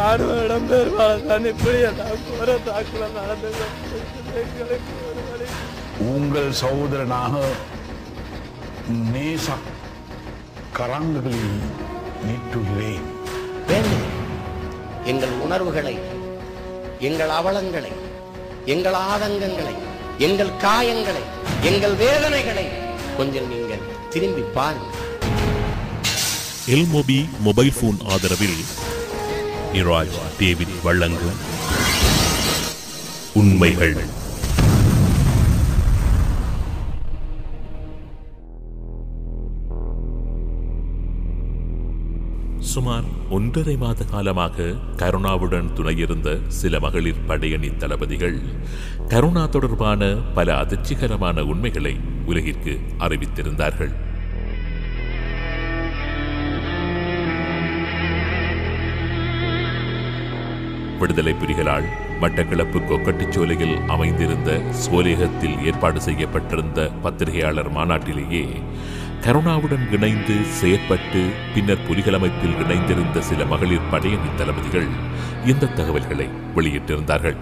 ராணுவ இடம்பெயர்வாளர் தான் இப்படி எல்லாம் கோர தாக்குதல் நடந்து கொண்டிருக்கிறது. எங்களுக்கு ஒரு வழி உங்கள் சகோதரனாக நேச கரங்களில் நீட்டுகிறேன் வேண்டும் எங்கள் உணர்வுகளை எங்கள் அவலங்களை எங்கள் ஆதங்கங்களை எங்கள் காயங்களை எங்கள் வேதனைகளை கொஞ்சம் நீங்கள் திரும்பி பாருங்கள் எல்மொபி மொபைல் போன் ஆதரவில் நிராஜ் டேவிட் வழங்கும் உண்மைகள் சுமார் ஒன்றரை மாத காலமாக கருணாவுடன் துணையிருந்த சில மகளிர் படையணி தளபதிகள் கருணா தொடர்பான பல அதிர்ச்சிகரமான உண்மைகளை உலகிற்கு அறிவித்திருந்தார்கள் விடுதலை புலிகளால் மட்டக்களப்பு கொக்கட்டிச்சோலையில் அமைந்திருந்த சோலேகத்தில் ஏற்பாடு செய்யப்பட்டிருந்த பத்திரிகையாளர் மாநாட்டிலேயே கருணாவுடன் இணைந்து செயற்பட்டு பின்னர் புலிகள் அமைப்பில் இணைந்திருந்த சில மகளிர் படையணி தளபதிகள் இந்த தகவல்களை வெளியிட்டிருந்தார்கள்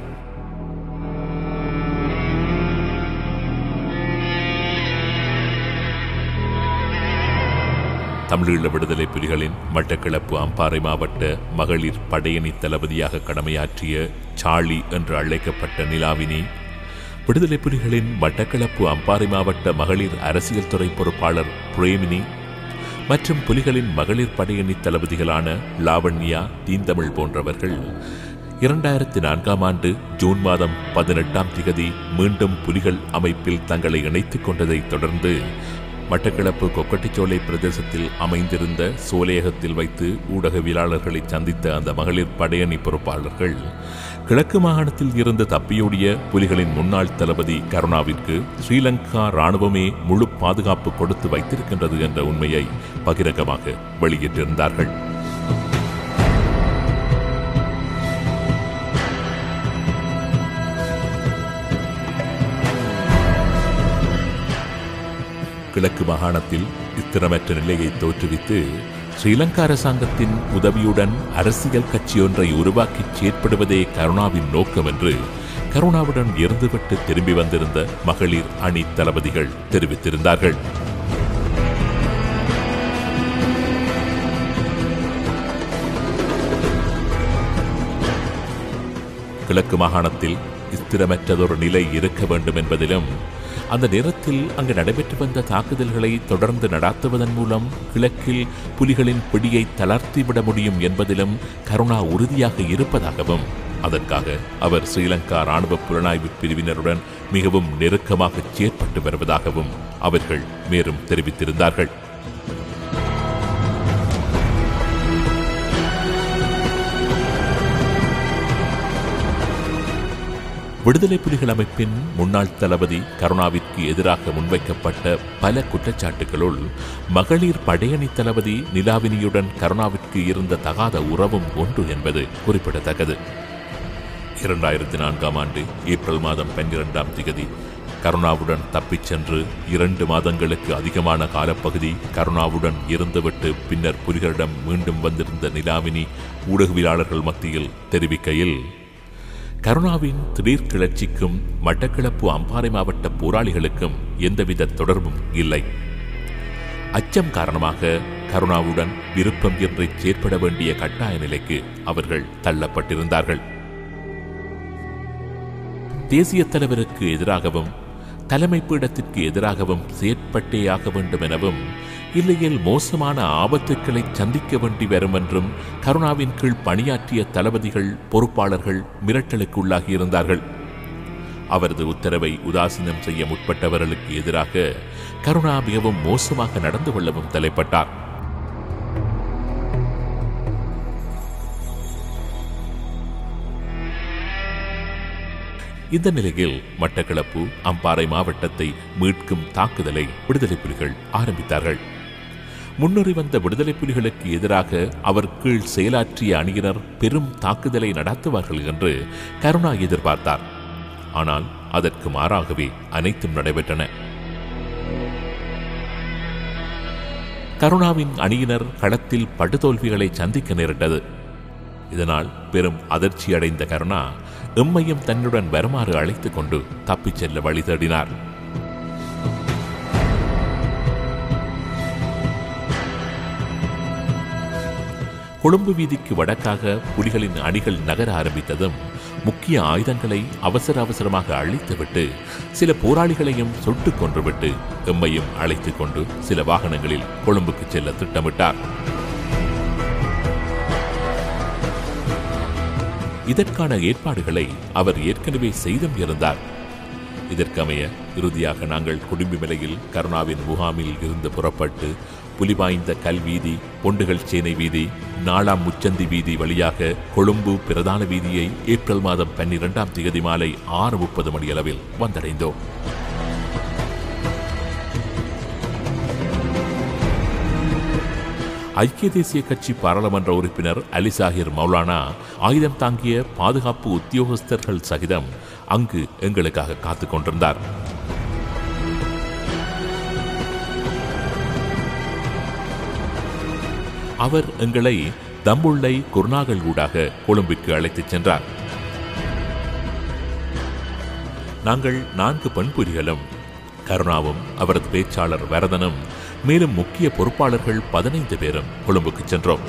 தமிழீழ விடுதலை புலிகளின் மட்டக்களப்பு அம்பாறை மாவட்ட மகளிர் படையணி தளபதியாக கடமையாற்றிய சார்லி என்று அழைக்கப்பட்ட நிலாவினி விடுதலை புலிகளின் மட்டக்களப்பு அம்பாறை மாவட்ட மகளிர் அரசியல் துறை பொறுப்பாளர் பிரேமினி மற்றும் புலிகளின் மகளிர் படையணி தளபதிகளான லாவண்யா தீந்தமிழ் போன்றவர்கள் இரண்டாயிரத்தி நான்காம் ஆண்டு ஜூன் மாதம் பதினெட்டாம் திகதி மீண்டும் புலிகள் அமைப்பில் தங்களை இணைத்துக் கொண்டதைத் தொடர்ந்து மட்டக்களப்பு கொக்கட்டிச்சோலை பிரதேசத்தில் அமைந்திருந்த சோலையகத்தில் வைத்து ஊடகவியலாளர்களை சந்தித்த அந்த மகளிர் படையணி பொறுப்பாளர்கள் கிழக்கு மாகாணத்தில் இருந்து தப்பியோடிய புலிகளின் முன்னாள் தளபதி கருணாவிற்கு ஸ்ரீலங்கா ராணுவமே முழு பாதுகாப்பு கொடுத்து வைத்திருக்கின்றது என்ற உண்மையை பகிரங்கமாக வெளியிட்டிருந்தார்கள் கிழக்கு மாகாணத்தில் ஸ்திரமற்ற நிலையை தோற்றுவித்து ஸ்ரீலங்கா அரசாங்கத்தின் உதவியுடன் அரசியல் கட்சியொன்றை உருவாக்கி செயற்படுவதே கருணாவின் நோக்கம் என்று கருணாவுடன் இருந்துவிட்டு திரும்பி வந்திருந்த மகளிர் அணி தளபதிகள் தெரிவித்திருந்தார்கள் கிழக்கு மாகாணத்தில் ஸ்திரமற்றதொரு நிலை இருக்க வேண்டும் என்பதிலும் அந்த நேரத்தில் அங்கு நடைபெற்று வந்த தாக்குதல்களை தொடர்ந்து நடாத்துவதன் மூலம் கிழக்கில் புலிகளின் பிடியை தளர்த்திவிட முடியும் என்பதிலும் கருணா உறுதியாக இருப்பதாகவும் அதற்காக அவர் ஸ்ரீலங்கா ராணுவ புலனாய்வு பிரிவினருடன் மிகவும் நெருக்கமாக செயற்பட்டு வருவதாகவும் அவர்கள் மேலும் தெரிவித்திருந்தார்கள் விடுதலை புலிகள் அமைப்பின் முன்னாள் தளபதி கருணாவிற்கு எதிராக முன்வைக்கப்பட்ட பல குற்றச்சாட்டுகளுள் மகளிர் படையணி தளபதி நிலாவினியுடன் கருணாவிற்கு இருந்த தகாத உறவும் ஒன்று என்பது குறிப்பிடத்தக்கது இரண்டாயிரத்தி நான்காம் ஆண்டு ஏப்ரல் மாதம் பன்னிரெண்டாம் திகதி கருணாவுடன் தப்பிச் சென்று இரண்டு மாதங்களுக்கு அதிகமான காலப்பகுதி கருணாவுடன் இருந்துவிட்டு பின்னர் புலிகளிடம் மீண்டும் வந்திருந்த நிலாவினி ஊடகவியலாளர்கள் மத்தியில் தெரிவிக்கையில் கருணாவின் திடீர் கிளர்ச்சிக்கும் மட்டக்களப்பு அம்பாறை மாவட்ட போராளிகளுக்கும் எந்தவித தொடர்பும் இல்லை அச்சம் காரணமாக கருணாவுடன் விருப்பம் என்று செயற்பட வேண்டிய கட்டாய நிலைக்கு அவர்கள் தள்ளப்பட்டிருந்தார்கள் தேசிய தலைவருக்கு எதிராகவும் தலைமை பீடத்திற்கு எதிராகவும் செயற்பட்டேயாக வேண்டும் எனவும் இல்லையில் மோசமான ஆபத்துக்களை சந்திக்க வேண்டி வரும் என்றும் கருணாவின் கீழ் பணியாற்றிய தளபதிகள் பொறுப்பாளர்கள் மிரட்டலுக்கு உள்ளாகியிருந்தார்கள் அவரது உத்தரவை உதாசீனம் செய்ய முற்பட்டவர்களுக்கு எதிராக கருணா மிகவும் மோசமாக நடந்து கொள்ளவும் தலைப்பட்டார் இந்த நிலையில் மட்டக்களப்பு அம்பாறை மாவட்டத்தை மீட்கும் தாக்குதலை விடுதலை புலிகள் ஆரம்பித்தார்கள் முன்னேறி வந்த விடுதலை புலிகளுக்கு எதிராக அவர் கீழ் செயலாற்றிய அணியினர் பெரும் தாக்குதலை நடத்துவார்கள் என்று கருணா எதிர்பார்த்தார் ஆனால் அதற்கு மாறாகவே அனைத்தும் நடைபெற்றன கருணாவின் அணியினர் களத்தில் படுதோல்விகளை சந்திக்க நேரிட்டது இதனால் பெரும் அதிர்ச்சியடைந்த கருணா எம்மையும் தன்னுடன் வருமாறு அழைத்துக் கொண்டு தப்பிச் செல்ல வழி தேடினார் கொழும்பு வீதிக்கு வடக்காக புலிகளின் அணிகள் நகர ஆரம்பித்ததும் முக்கிய ஆயுதங்களை அவசர அவசரமாக அழித்துவிட்டு சில போராளிகளையும் சுட்டுக் கொன்றுவிட்டு எம்மையும் அழைத்துக் கொண்டு சில வாகனங்களில் கொழும்புக்கு செல்ல திட்டமிட்டார் இதற்கான ஏற்பாடுகளை அவர் ஏற்கனவே செய்தும் இருந்தார் இதற்கமைய இறுதியாக நாங்கள் குடும்பிமலையில் கருணாவின் முகாமில் இருந்து புறப்பட்டு புலிவாய்ந்த கல்வீதி பொண்டுகள் சேனை வீதி நாலாம் முச்சந்தி வீதி வழியாக கொழும்பு பிரதான வீதியை ஏப்ரல் மாதம் பன்னிரெண்டாம் தேதி மாலை ஆறு முப்பது மணியளவில் வந்தடைந்தோம் ஐக்கிய தேசிய கட்சி பாராளுமன்ற உறுப்பினர் அலி சாஹிர் மௌலானா ஆயுதம் தாங்கிய பாதுகாப்பு உத்தியோகஸ்தர்கள் சகிதம் அங்கு எங்களுக்காக காத்துக் கொண்டிருந்தார் அவர் எங்களை தம்புள்ளை குர்நாகல் ஊடாக கொழும்பிற்கு அழைத்துச் சென்றார் நாங்கள் நான்கு பெண்புரிகளும் கருணாவும் அவரது பேச்சாளர் வரதனும் மேலும் முக்கிய பொறுப்பாளர்கள் பதினைந்து பேரும் கொழும்புக்கு சென்றோம்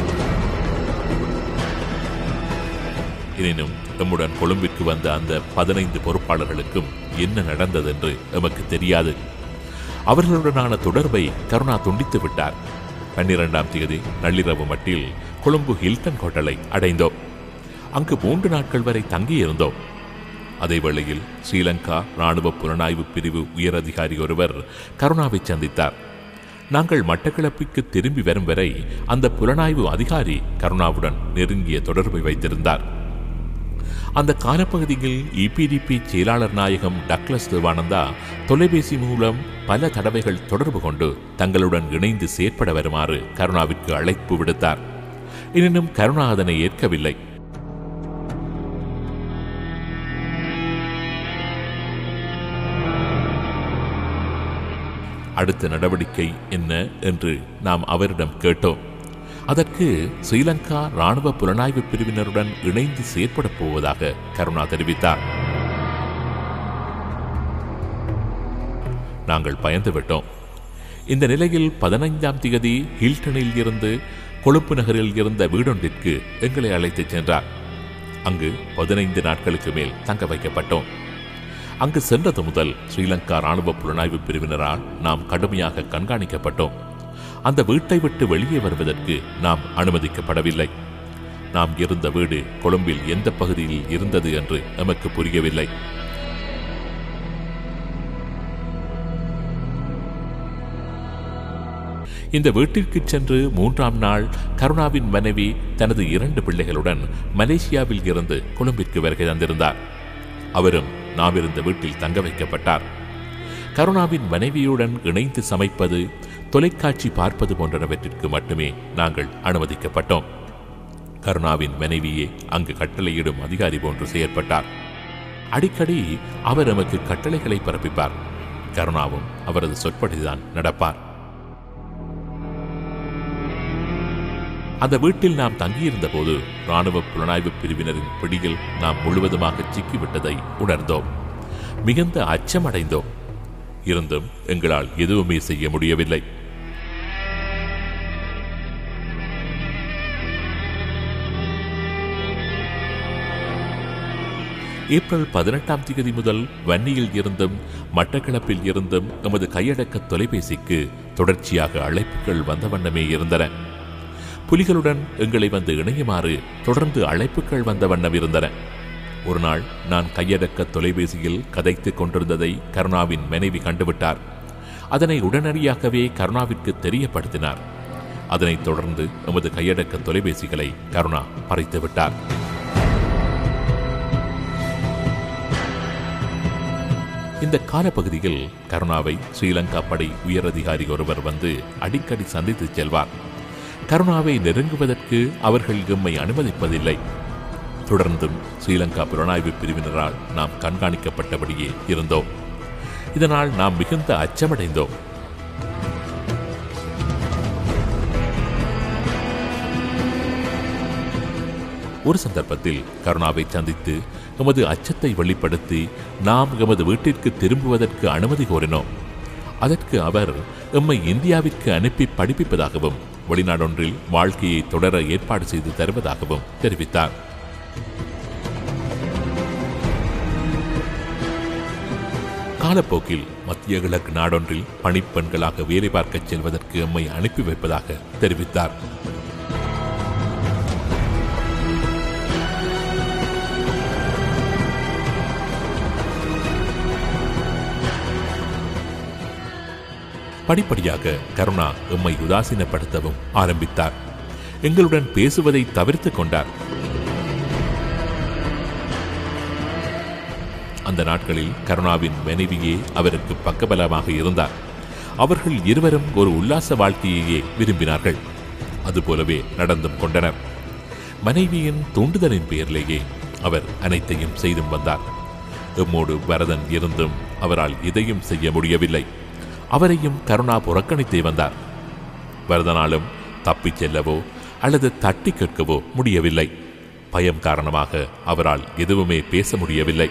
எனினும் எம்முடன் கொழும்பிற்கு வந்த அந்த பதினைந்து பொறுப்பாளர்களுக்கும் என்ன நடந்ததென்று எமக்கு தெரியாது அவர்களுடனான தொடர்பை கருணா துண்டித்து விட்டார் பன்னிரெண்டாம் தேதி நள்ளிரவு மட்டில் கொழும்பு ஹில்டன் ஹோட்டலை அடைந்தோம் அங்கு மூன்று நாட்கள் வரை தங்கியிருந்தோம் அதே வேளையில் ஸ்ரீலங்கா ராணுவ புலனாய்வு பிரிவு உயரதிகாரி ஒருவர் கருணாவை சந்தித்தார் நாங்கள் மட்டக்களப்புக்கு திரும்பி வரும் வரை அந்த புலனாய்வு அதிகாரி கருணாவுடன் நெருங்கிய தொடர்பை வைத்திருந்தார் அந்த காலப்பகுதியில் இபிடிபி செயலாளர் நாயகம் டக்ளஸ் தேவானந்தா தொலைபேசி மூலம் பல தடவைகள் தொடர்பு கொண்டு தங்களுடன் இணைந்து செயற்பட வருமாறு கருணாவிற்கு அழைப்பு விடுத்தார் எனினும் கருணா அதனை ஏற்கவில்லை அடுத்த நடவடிக்கை என்ன என்று நாம் அவரிடம் கேட்டோம் அதற்கு ஸ்ரீலங்கா ராணுவ புலனாய்வு பிரிவினருடன் இணைந்து செயற்படப் போவதாக கருணா தெரிவித்தார் நாங்கள் பயந்து விட்டோம் இந்த நிலையில் பதினைந்தாம் தேதி ஹில்டனில் இருந்து கொழுப்பு நகரில் இருந்த வீடொன்றிற்கு எங்களை அழைத்துச் சென்றார் அங்கு பதினைந்து நாட்களுக்கு மேல் தங்க வைக்கப்பட்டோம் அங்கு சென்றது முதல் ஸ்ரீலங்கா ராணுவ புலனாய்வு பிரிவினரால் நாம் கடுமையாக கண்காணிக்கப்பட்டோம் அந்த வீட்டை விட்டு வெளியே வருவதற்கு நாம் அனுமதிக்கப்படவில்லை நாம் இருந்த வீடு கொழும்பில் எந்த பகுதியில் இருந்தது என்று நமக்கு புரியவில்லை இந்த வீட்டிற்கு சென்று மூன்றாம் நாள் கருணாவின் மனைவி தனது இரண்டு பிள்ளைகளுடன் மலேசியாவில் இருந்து கொழும்பிற்கு வருகை தந்திருந்தார் அவரும் நாம் இருந்த வீட்டில் தங்க வைக்கப்பட்டார் கருணாவின் மனைவியுடன் இணைந்து சமைப்பது தொலைக்காட்சி பார்ப்பது போன்றவற்றிற்கு மட்டுமே நாங்கள் அனுமதிக்கப்பட்டோம் கருணாவின் மனைவியே அங்கு கட்டளையிடும் அதிகாரி போன்று செயற்பட்டார் அடிக்கடி அவர் நமக்கு கட்டளைகளை பிறப்பிப்பார் கருணாவும் அவரது சொற்படிதான் நடப்பார் அந்த வீட்டில் நாம் தங்கியிருந்த போது ராணுவ புலனாய்வு பிரிவினரின் பிடியில் நாம் முழுவதுமாக சிக்கிவிட்டதை உணர்ந்தோம் மிகுந்த அச்சமடைந்தோம் இருந்தும் எங்களால் எதுவுமே செய்ய முடியவில்லை ஏப்ரல் பதினெட்டாம் தேதி முதல் வன்னியில் இருந்தும் மட்டக்களப்பில் இருந்தும் எமது கையடக்க தொலைபேசிக்கு தொடர்ச்சியாக அழைப்புகள் வந்த வண்ணமே இருந்தன புலிகளுடன் எங்களை வந்து இணையுமாறு தொடர்ந்து அழைப்புகள் வந்த வண்ணம் இருந்தன ஒரு நாள் நான் கையடக்க தொலைபேசியில் கதைத்துக் கொண்டிருந்ததை கருணாவின் மனைவி கண்டுவிட்டார் அதனை உடனடியாகவே கருணாவிற்கு தெரியப்படுத்தினார் அதனைத் தொடர்ந்து எமது கையடக்க தொலைபேசிகளை கருணா பறித்து விட்டார் இந்த காலப்பகுதியில் கருணாவை ஸ்ரீலங்கா படை உயரதிகாரி ஒருவர் வந்து அடிக்கடி சந்தித்துச் செல்வார் கருணாவை நெருங்குவதற்கு அவர்கள் எம்மை அனுமதிப்பதில்லை தொடர்ந்தும் ஸ்ரீலங்கா புலனாய்வு பிரிவினரால் நாம் கண்காணிக்கப்பட்டபடியே இருந்தோம் இதனால் நாம் மிகுந்த அச்சமடைந்தோம் ஒரு சந்தர்ப்பத்தில் கருணாவை சந்தித்து எமது அச்சத்தை வெளிப்படுத்தி நாம் எமது வீட்டிற்கு திரும்புவதற்கு அனுமதி கோரினோம் அதற்கு அவர் எம்மை இந்தியாவிற்கு அனுப்பி படிப்பிப்பதாகவும் வெளிநாடொன்றில் வாழ்க்கையை தொடர ஏற்பாடு செய்து தருவதாகவும் தெரிவித்தார் காலப்போக்கில் மத்திய கிழக்கு நாடொன்றில் பணிப்பெண்களாக வேலை பார்க்கச் செல்வதற்கு எம்மை அனுப்பி வைப்பதாக தெரிவித்தார் படிப்படியாக கருணா எம்மை உதாசீனப்படுத்தவும் ஆரம்பித்தார் எங்களுடன் பேசுவதை தவிர்த்துக் கொண்டார் அந்த நாட்களில் கருணாவின் மனைவியே அவருக்கு பக்கபலமாக இருந்தார் அவர்கள் இருவரும் ஒரு உல்லாச வாழ்க்கையையே விரும்பினார்கள் அதுபோலவே நடந்தும் கொண்டனர் மனைவியின் தூண்டுதலின் பெயரிலேயே அவர் அனைத்தையும் செய்தும் வந்தார் எம்மோடு வரதன் இருந்தும் அவரால் எதையும் செய்ய முடியவில்லை அவரையும் கருணா புறக்கணித்தே வந்தார் வரதனாலும் தப்பிச் செல்லவோ அல்லது தட்டி கேட்கவோ முடியவில்லை பயம் காரணமாக அவரால் எதுவுமே பேச முடியவில்லை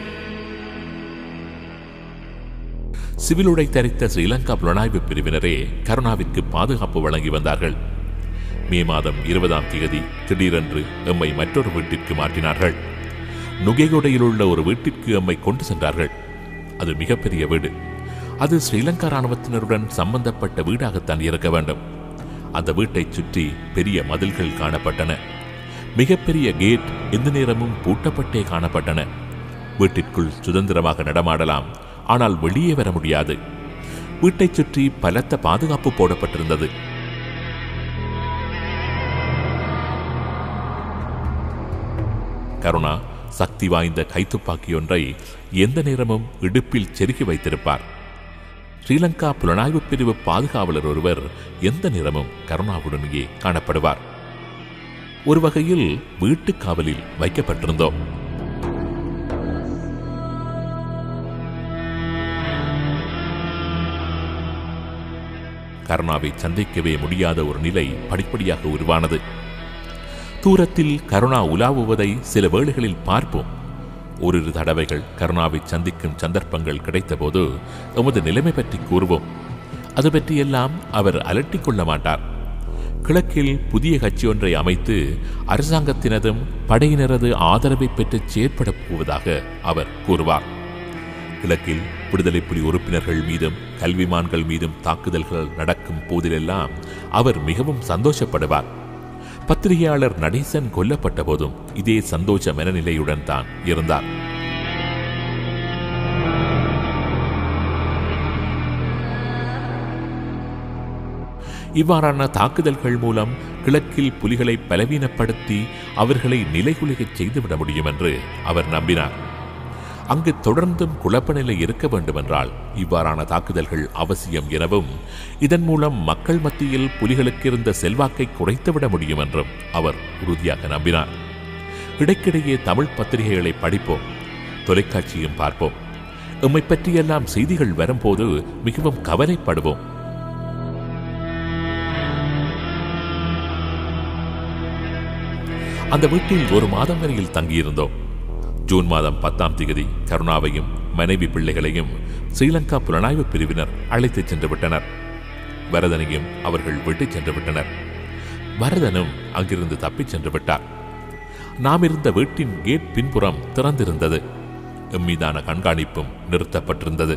சிவிலுடை தரித்த ஸ்ரீலங்கா புலனாய்வு பிரிவினரே கருணாவிற்கு பாதுகாப்பு வழங்கி வந்தார்கள் மே மாதம் இருபதாம் தேதி திடீரென்று எம்மை மற்றொரு வீட்டிற்கு மாற்றினார்கள் நுகேகொடையில் உள்ள ஒரு வீட்டிற்கு எம்மை கொண்டு சென்றார்கள் அது மிகப்பெரிய வீடு அது ஸ்ரீலங்கா ராணுவத்தினருடன் சம்பந்தப்பட்ட வீடாகத்தான் இருக்க வேண்டும் அந்த வீட்டைச் சுற்றி பெரிய மதில்கள் காணப்பட்டன மிகப்பெரிய கேட் எந்த நேரமும் பூட்டப்பட்டே காணப்பட்டன வீட்டிற்குள் சுதந்திரமாக நடமாடலாம் ஆனால் வெளியே வர முடியாது வீட்டைச் சுற்றி பலத்த பாதுகாப்பு போடப்பட்டிருந்தது கருணா சக்தி வாய்ந்த கைத்துப்பாக்கி ஒன்றை எந்த நேரமும் இடுப்பில் செருகி வைத்திருப்பார் ஸ்ரீலங்கா புலனாய்வு பிரிவு பாதுகாவலர் ஒருவர் எந்த நேரமும் கருணாவுடனேயே காணப்படுவார் ஒரு வகையில் வீட்டுக் காவலில் வைக்கப்பட்டிருந்தோம் கருணாவை சந்திக்கவே முடியாத ஒரு நிலை படிப்படியாக உருவானது தூரத்தில் கருணா உலாவுவதை சில வேளைகளில் பார்ப்போம் ஓரிரு தடவைகள் கருணாவை சந்திக்கும் சந்தர்ப்பங்கள் கிடைத்தபோது எமது நிலைமை பற்றி கூறுவோம் அது பற்றியெல்லாம் அவர் அலட்டிக் கொள்ள மாட்டார் கிழக்கில் புதிய கட்சி ஒன்றை அமைத்து அரசாங்கத்தினதும் படையினரது ஆதரவை பெற்று செயற்படப் போவதாக அவர் கூறுவார் கிழக்கில் விடுதலை புலி உறுப்பினர்கள் மீதும் கல்விமான்கள் மீதும் தாக்குதல்கள் நடக்கும் போதிலெல்லாம் அவர் மிகவும் சந்தோஷப்படுவார் பத்திரிகையாளர் நடேசன் கொல்லப்பட்ட போதும் இதே சந்தோஷ மனநிலையுடன் தான் இருந்தார் இவ்வாறான தாக்குதல்கள் மூலம் கிழக்கில் புலிகளை பலவீனப்படுத்தி அவர்களை நிலைகுலிகச் செய்துவிட முடியும் என்று அவர் நம்பினார் அங்கு தொடர்ந்தும் குழப்ப நிலை இருக்க வேண்டுமென்றால் இவ்வாறான தாக்குதல்கள் அவசியம் எனவும் இதன் மூலம் மக்கள் மத்தியில் புலிகளுக்கு இருந்த செல்வாக்கை குறைத்துவிட முடியும் என்றும் அவர் உறுதியாக நம்பினார் இடைக்கிடையே தமிழ் பத்திரிகைகளை படிப்போம் தொலைக்காட்சியும் பார்ப்போம் எம்மை பற்றியெல்லாம் செய்திகள் வரும்போது மிகவும் கவலைப்படுவோம் அந்த வீட்டில் ஒரு மாதம் வரையில் தங்கியிருந்தோம் ஜூன் மாதம் பத்தாம் தேதி கருணாவையும் மனைவி பிள்ளைகளையும் ஸ்ரீலங்கா புலனாய்வு பிரிவினர் அழைத்துச் சென்று விட்டனர் வரதனையும் அவர்கள் விட்டுச் சென்று விட்டனர் வரதனும் அங்கிருந்து தப்பிச் சென்று விட்டார் நாம் இருந்த வீட்டின் கேட் பின்புறம் திறந்திருந்தது எம்மீதான கண்காணிப்பும் நிறுத்தப்பட்டிருந்தது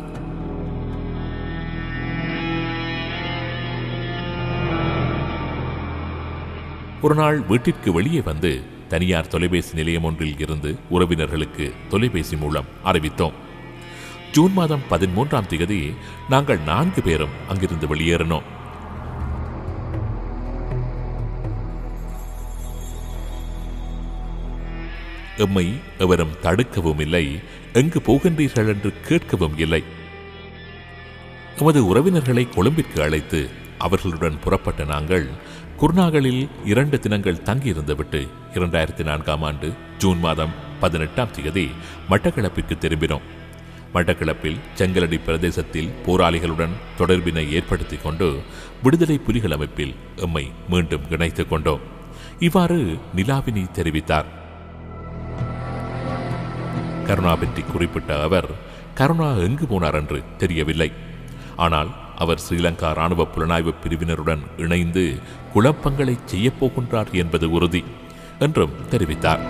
ஒரு நாள் வீட்டிற்கு வெளியே வந்து தனியார் தொலைபேசி நிலையம் ஒன்றில் இருந்து உறவினர்களுக்கு தொலைபேசி மூலம் அறிவித்தோம் ஜூன் மாதம் பதிமூன்றாம் தேதி நாங்கள் நான்கு பேரும் அங்கிருந்து வெளியேறினோம் எம்மை எவரும் தடுக்கவும் இல்லை எங்கு போகின்றீர்கள் என்று கேட்கவும் இல்லை எமது உறவினர்களை கொழும்பிற்கு அழைத்து அவர்களுடன் புறப்பட்ட நாங்கள் குர்நாகலில் இரண்டு தினங்கள் தங்கியிருந்து விட்டு இரண்டாயிரத்தி நான்காம் ஆண்டு ஜூன் மாதம் பதினெட்டாம் தேதி மட்டக்களப்பிற்கு திரும்பினோம் மட்டக்களப்பில் செங்கலடி பிரதேசத்தில் போராளிகளுடன் தொடர்பினை ஏற்படுத்திக் கொண்டு விடுதலை புலிகள் அமைப்பில் எம்மை மீண்டும் இணைத்துக் கொண்டோம் இவ்வாறு நிலாவினி தெரிவித்தார் கருணா பற்றி குறிப்பிட்ட அவர் கருணா எங்கு போனார் என்று தெரியவில்லை ஆனால் அவர் ஸ்ரீலங்கா ராணுவ புலனாய்வு பிரிவினருடன் இணைந்து குழப்பங்களை செய்யப் போகின்றார் என்பது உறுதி என்றும் தெரிவித்தார்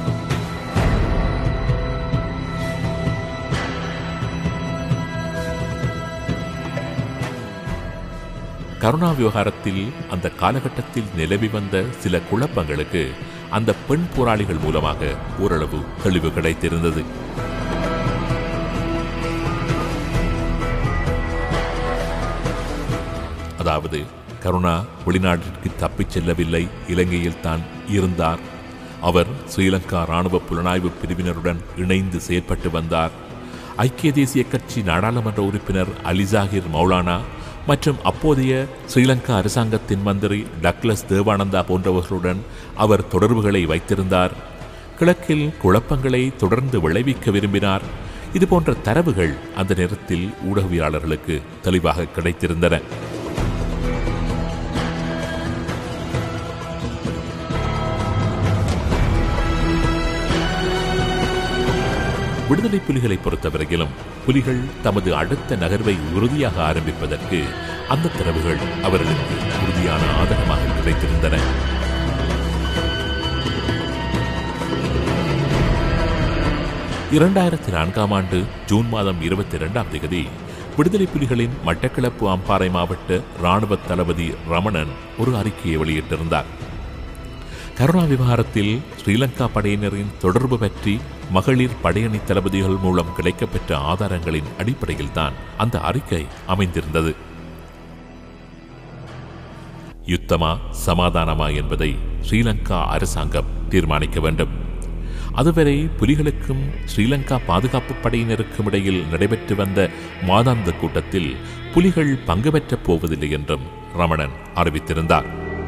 கருணா விவகாரத்தில் அந்த காலகட்டத்தில் நிலவி வந்த சில குழப்பங்களுக்கு அந்த பெண் போராளிகள் மூலமாக ஓரளவு தெளிவு கிடைத்திருந்தது அதாவது கருணா வெளிநாட்டிற்கு தப்பிச் செல்லவில்லை இலங்கையில் தான் இருந்தார் அவர் ஸ்ரீலங்கா ராணுவ புலனாய்வு பிரிவினருடன் இணைந்து செயற்பட்டு வந்தார் ஐக்கிய தேசிய கட்சி நாடாளுமன்ற உறுப்பினர் அலிசாகிர் மௌலானா மற்றும் அப்போதைய ஸ்ரீலங்கா அரசாங்கத்தின் மந்திரி டக்ளஸ் தேவானந்தா போன்றவர்களுடன் அவர் தொடர்புகளை வைத்திருந்தார் கிழக்கில் குழப்பங்களை தொடர்ந்து விளைவிக்க விரும்பினார் இதுபோன்ற தரவுகள் அந்த நேரத்தில் ஊடகவியலாளர்களுக்கு தெளிவாக கிடைத்திருந்தன விடுதலை புலிகளை பொறுத்தவரையிலும் புலிகள் தமது அடுத்த நகர்வை உறுதியாக ஆரம்பிப்பதற்கு அந்த தரவுகள் அவர்களுக்கு உறுதியான ஆதரமாக கிடைத்திருந்தன இரண்டாயிரத்தி நான்காம் ஆண்டு ஜூன் மாதம் இருபத்தி இரண்டாம் தேதி விடுதலை புலிகளின் மட்டக்களப்பு அம்பாறை மாவட்ட ராணுவ தளபதி ரமணன் ஒரு அறிக்கையை வெளியிட்டிருந்தார் கருணா விவகாரத்தில் ஸ்ரீலங்கா படையினரின் தொடர்பு பற்றி மகளிர் படையணி தளபதிகள் மூலம் கிடைக்கப்பெற்ற ஆதாரங்களின் அடிப்படையில் தான் அந்த அறிக்கை அமைந்திருந்தது யுத்தமா சமாதானமா என்பதை ஸ்ரீலங்கா அரசாங்கம் தீர்மானிக்க வேண்டும் அதுவரை புலிகளுக்கும் ஸ்ரீலங்கா பாதுகாப்பு படையினருக்கும் இடையில் நடைபெற்று வந்த மாதாந்த கூட்டத்தில் புலிகள் பங்கு பெற்றப் போவதில்லை என்றும் ரமணன் அறிவித்திருந்தார்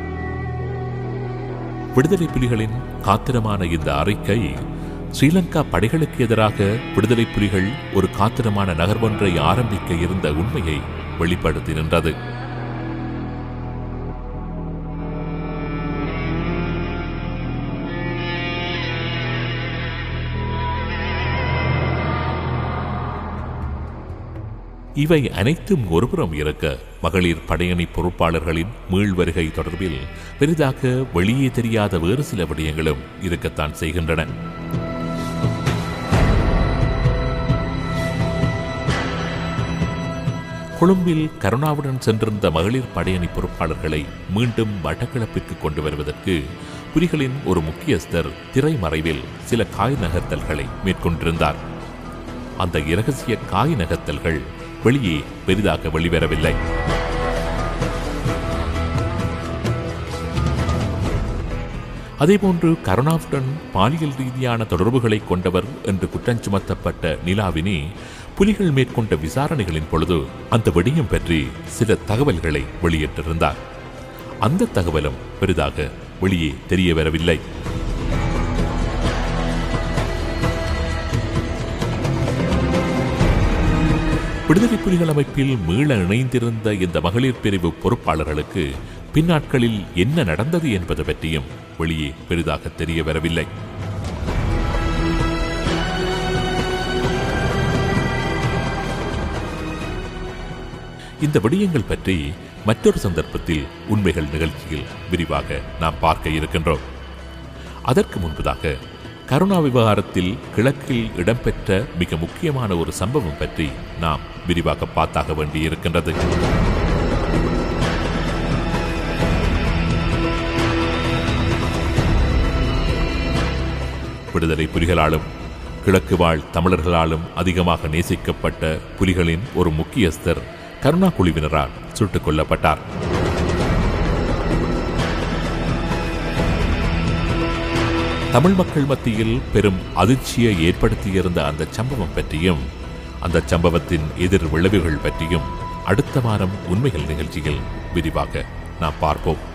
விடுதலை புலிகளின் காத்திரமான இந்த அறிக்கை ஸ்ரீலங்கா படைகளுக்கு எதிராக விடுதலை புலிகள் ஒரு காத்திரமான நகர்வொன்றை ஆரம்பிக்க இருந்த உண்மையை வெளிப்படுத்தி நின்றது இவை அனைத்தும் ஒருபுறம் இருக்க மகளிர் படையணி பொறுப்பாளர்களின் மீள் வருகை தொடர்பில் பெரிதாக வெளியே தெரியாத வேறு சில விடயங்களும் இருக்கத்தான் செய்கின்றன கொழும்பில் கருணாவுடன் சென்றிருந்த மகளிர் படையணி பொறுப்பாளர்களை மீண்டும் வடகிழப்பிற்கு கொண்டு வருவதற்கு புலிகளின் ஒரு முக்கியஸ்தர் திரைமறைவில் சில காய் நகர்த்தல்களை மேற்கொண்டிருந்தார் அந்த இரகசிய காய் நகர்த்தல்கள் வெளியே பெரிதாக வெளிவரவில்லை அதேபோன்று கருணாவுடன் பாலியல் ரீதியான தொடர்புகளை கொண்டவர் என்று குற்றம் சுமத்தப்பட்ட நிலாவினி புலிகள் மேற்கொண்ட விசாரணைகளின் பொழுது அந்த விடயம் பற்றி சில தகவல்களை வெளியிட்டிருந்தார் அந்த தகவலும் பெரிதாக வெளியே தெரிய வரவில்லை விடுதலை புலிகள் அமைப்பில் மீள இணைந்திருந்த இந்த மகளிர் பிரிவு பொறுப்பாளர்களுக்கு பின்னாட்களில் என்ன நடந்தது என்பது பற்றியும் வெளியே பெரிதாக தெரிய வரவில்லை இந்த விடயங்கள் பற்றி மற்றொரு சந்தர்ப்பத்தில் உண்மைகள் நிகழ்ச்சியில் விரிவாக நாம் பார்க்க இருக்கின்றோம் அதற்கு முன்பதாக கருணா விவகாரத்தில் கிழக்கில் இடம்பெற்ற மிக முக்கியமான ஒரு சம்பவம் பற்றி நாம் விரிவாக பார்த்தாக வேண்டியிருக்கின்றது விடுதலை புலிகளாலும் கிழக்கு வாழ் தமிழர்களாலும் அதிகமாக நேசிக்கப்பட்ட புலிகளின் ஒரு முக்கியஸ்தர் கருணா குழுவினரால் சுட்டுக் கொல்லப்பட்டார் தமிழ் மக்கள் மத்தியில் பெரும் அதிர்ச்சியை ஏற்படுத்தியிருந்த அந்த சம்பவம் பற்றியும் அந்த சம்பவத்தின் எதிர் விளைவுகள் பற்றியும் அடுத்த வாரம் உண்மைகள் நிகழ்ச்சியில் விரிவாக நாம் பார்ப்போம்